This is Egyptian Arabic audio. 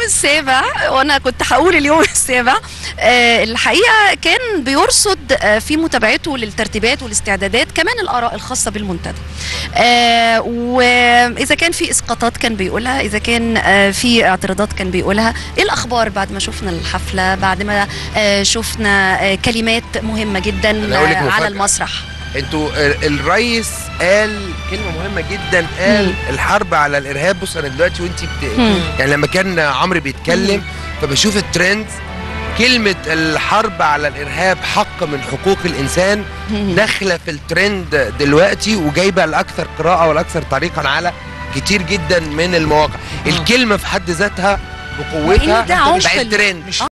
السابع وانا كنت هقول اليوم السابع آه، الحقيقه كان بيرصد آه، في متابعته للترتيبات والاستعدادات كمان الاراء الخاصه بالمنتدى آه، واذا كان في اسقاطات كان بيقولها اذا كان آه، في اعتراضات كان بيقولها ايه الاخبار بعد ما شفنا الحفله بعد ما آه، شفنا آه، كلمات مهمه جدا أنا أقول لك آه، على مفاجأة. المسرح انتوا ال- الرئيس قال كلمه مهمه جدا قال مم. الحرب على الارهاب بص انا دلوقتي وانت بت... مم. يعني لما كان عمرو بيتكلم فبشوف الترند كلمة الحرب على الإرهاب حق من حقوق الإنسان داخلة في الترند دلوقتي وجايبة الأكثر قراءة والأكثر تعليقا على كتير جدا من المواقع الكلمة في حد ذاتها بقوتها لأن ده عمق بقت ال- ترند